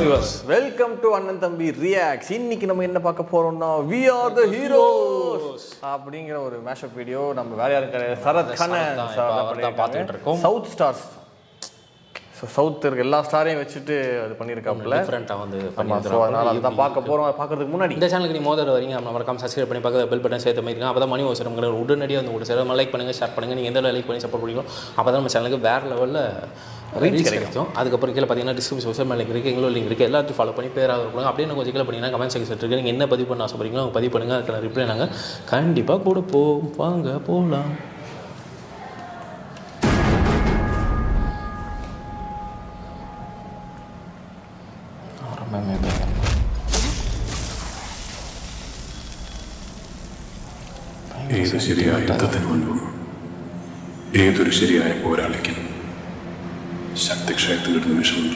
Viewers welcome to அண்ணன் தம்பி ரியாக்ஸ் இன்னைக்கு நம்ம என்ன பார்க்க போறோம்னா வி ஆர் த ஹீரோஸ் அப்படிங்கிற ஒரு மேஷப் வீடியோ நம்ம வேற யாரும் கிடையாது சரத் கண்ணன் தான் இப்ப அவர்தான் பார்த்துட்டு இருக்கோம். சவுத் ஸ்டார்ஸ் சவுத் இருக்க எல்லா ஸ்டாரையும் வச்சுட்டு அது பண்ணியிருக்காப்புல டிஃப்ரெண்ட்டாக வந்து ஆமா ஸோ அதனால அதுதான் பார்க்க போறோம் பார்க்கறதுக்கு முன்னாடி இந்த சேனலுக்கு நீ மோதல் வரீங்க நம்ம மறக்காம சப்ஸ்கிரைப் பண்ணி பக்கத்தில் பெல் பட்டன் சேர்த்து மாதிரி இருக்கோம் அப்போ தான் மணி அவசரம் உங்களுக்கு உடனடியாக வந்து உங்களுக்கு சேரும் லைக் பண்ணுங்க ஷேர் பண்ணுங்க நீங்கள் எந்த லைக் பண்ணி சப்போர்ட் பண்ணிக்கலாம் அப்போ தான் நம்ம சேனலுக்கு வேற லெவலில் ரீச் கிடைக்கும் அதுக்கப்புறம் கீழே பார்த்தீங்கன்னா டிஸ்கிரிப்ஷன் சோஷியல் மீடியா லிங்க் இருக்குது எங்களோட லிங்க் இருக்குது எல்லாத்தையும் ஃபாலோ பண்ணி பேராக கொடுங்க அப்படியே நான் கொஞ்சம் கீழே பண்ணீங்கன்னா கமெண்ட் செக்ஷன் இருக்குது நீங்கள் என்ன பதிவு பண்ண ஆசைப்படுறீங்களோ அவங்க பதிவு பண்ணுங்க அதுக்கு ரிப்ளை நாங்கள் கண்டிப்பாக கொடுப்போம் வாங்க போகலாம் ഏത് ശരിയായ യുദ്ധത്തിന് മുൻപും ഏതൊരു ശരിയായ പോരാളിക്കും ശക്തിക്ഷയത്തിനൊരു നിമിഷമുണ്ട്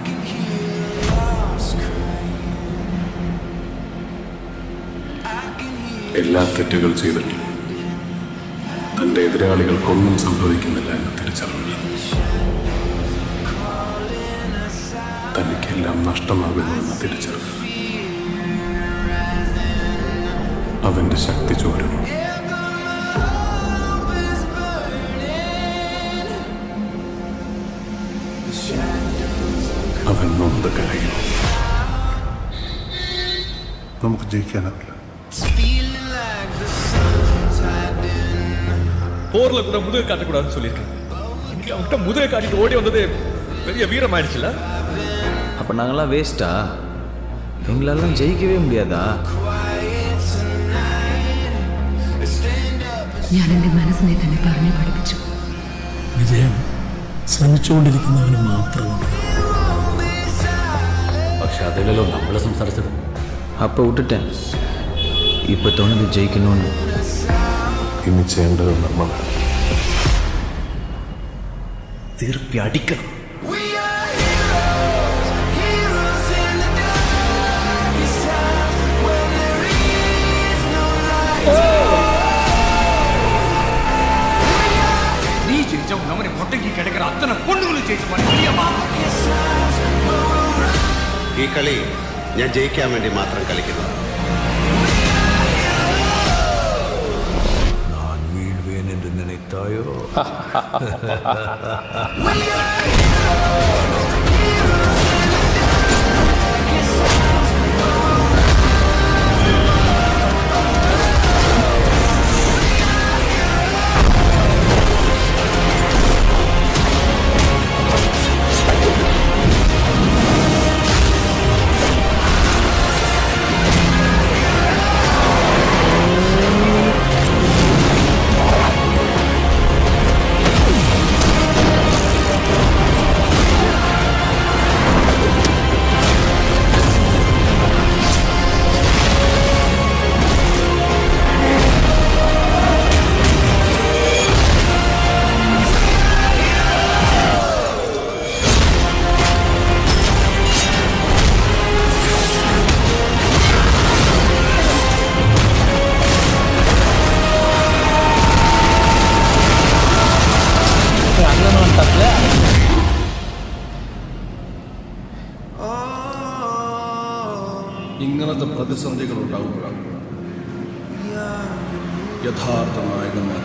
എല്ലാ തെറ്റുകൾ ചെയ്തിട്ടും തന്റെ എതിരാളികൾക്കൊന്നും സംഭവിക്കുന്നില്ല എന്ന തിരിച്ചറിവിൽ തനിക്കെല്ലാം നഷ്ടമാകുന്നു എന്ന തിരിച്ചറിവ് അവന്റെ ശക്തി ചോരും അവൻ നൊന്ത് കരയും നമുക്ക് ജയിക്കാനാവില്ല போர்ல கூட முதுகு காட்டக்கூடாதுன்னு சொல்லியிருக்காங்க இன்னைக்கு அவன்கிட்ட முதுகை காட்டிட்டு ஓடி வந்தது பெரிய வீரம் ஆயிடுச்சுல அப்போ நாங்களாம் வேஸ்ட்டா எங்களெல்லாம் ஜெயிக்கவே முடியாதா ഞാൻ എൻ്റെ മനസ്സിനെ തന്നെ പറഞ്ഞു പഠിപ്പിച്ചു വിജയം ശ്രമിച്ചുകൊണ്ടിരിക്കുന്നവന് മാത്രമാണ് പക്ഷെ അതിലല്ലോ നമ്മൾ സംസാരിച്ചത് அப்போ விட்டுட்டேன் இப்போ தோணுது ஜெயிக்கணும்னு ഇനി ചെയ്യേണ്ടത് നമ്മളാണ് തീർപ്പി അടിക്കണം நீ ஜெயிச்சா உன் அவனை மொட்டைக்கு கிடைக்கிற அத்தனை பொண்ணுகளும் ஜெயிச்சு பாரு தெரியுமா ഈ കളി ഞാൻ ജയിക്കാൻ വേണ്ടി മാത്രം കളിക്കുന്നു நான் வீழ்வேன் என்று நினைத்தாயோ ഇങ്ങനത്തെ പ്രതിസന്ധികൾ ഉണ്ടാകുമ്പോഴാണ് യഥാർത്ഥ നായകന്മാർ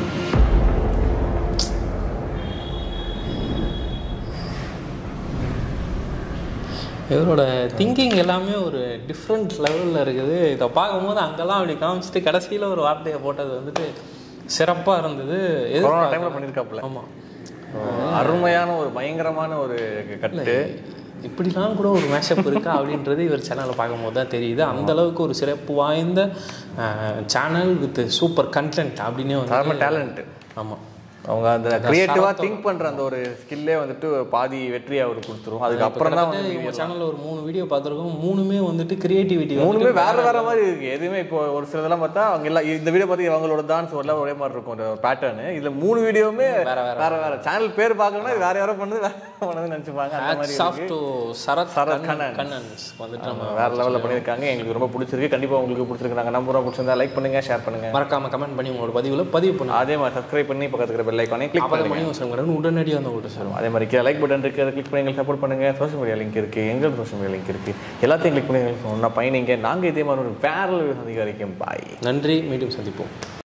இவரோட திங்கிங் எல்லாமே ஒரு டிஃப்ரெண்ட் லெவலில் இருக்குது இதை பார்க்கும்போது அங்கெல்லாம் அப்படி காமிச்சிட்டு கடைசியில் ஒரு வார்த்தையை போட்டது வந்துட்டு சிறப்பாக இருந்தது கொரோனா டைம்ல பண்ணியிருக்காப்புல ஆமாம் அருமையான ஒரு பயங்கரமான ஒரு கட்டு இப்படிலாம் கூட ஒரு மேஷப் இருக்கா அப்படின்றது இவர் சேனலில் பார்க்கும்போது தான் தெரியுது அந்த அளவுக்கு ஒரு சிறப்பு வாய்ந்த சேனல் வித் சூப்பர் கண்டென்ட் அப்படின்னே செம்ம வந்து டேலண்ட் ஆமாம் அவங்க அந்த கிரியேட்டிவா சரத்தோட- திங்க் பண்ற அந்த ஒரு ஸ்கில்லே வந்துட்டு பாதி வெற்றியை அவர் கொடுத்துரும் அதுக்கப்புறம் தான் வந்து இவங்க சேனலில் ஒரு மூணு வீடியோ பார்த்துருக்கோம் மூணுமே வந்துட்டு கிரியேட்டிவிட்டி மூணுமே வேற வேற மாதிரி இருக்கு எதுவுமே இப்போ ஒரு சிலதெல்லாம் பார்த்தா அவங்க எல்லாம் இந்த வீடியோ பார்த்து அவங்களோட டான்ஸ் எல்லாம் ஒரே மாதிரி இருக்கும் அந்த பேட்டர்னு இதுல மூணு வீடியோவுமே வேற வேற. வேற வேற சேனல் பேர் பார்க்கணும்னா இது வேற யாரோ பண்ணது வேற பண்ணதுன்னு நினைச்சுப்பாங்க அந்த மாதிரி சாஃப்ட் இருக்கு. டு சரத் சரத் கண்ணன் கண்ணன். கண்ணன்ஸ் வந்துட்டு நம்ம வேற லெவல்ல பண்ணியிருக்காங்க எங்களுக்கு ரொம்ப பிடிச்சிருக்கு கண்டிப்பா உங்களுக்கு பிடிச்சிருக்கு நாங்க நம்புறோம் பிடிச்சிருந்தா லைக் பண்ணுங்க ஷேர் பண்ணுங்க மறக்காம கமெண்ட் பண்ணி உங்களோட பதிவில் பதிவு பண்ணுங்க அதே மாதிரி சப்ஸ்கிரைப் பண்ணி பக்கத்துல இருக்கிற பெல் ஐக்கானே கிளிக் அப்போ பண்ணுங்க மணி அவசரம் கடவுள் உடனடியாக வந்து உங்கள்கிட்ட சேரும் அதே மாதிரி கீழே லைக் பட்டன் இருக்கு கிளிக் பண்ணி எங்களுக்கு சப்போர்ட் பண்ணுங்க சோஷியல் மீடியா லிங்க் இருக்கு எங்கள் சோஷியல் மீடியா லிங்க் இருக்கு எல்லாத்தையும் கிளிக் பண்ணி எங்களுக்கு ஒன்றா பயணிங்க நாங்கள் இதே மாதிரி ஒரு வேற அதிகாரிக்கும் பாய் நன்றி மீண்டும் சந்திப்போம்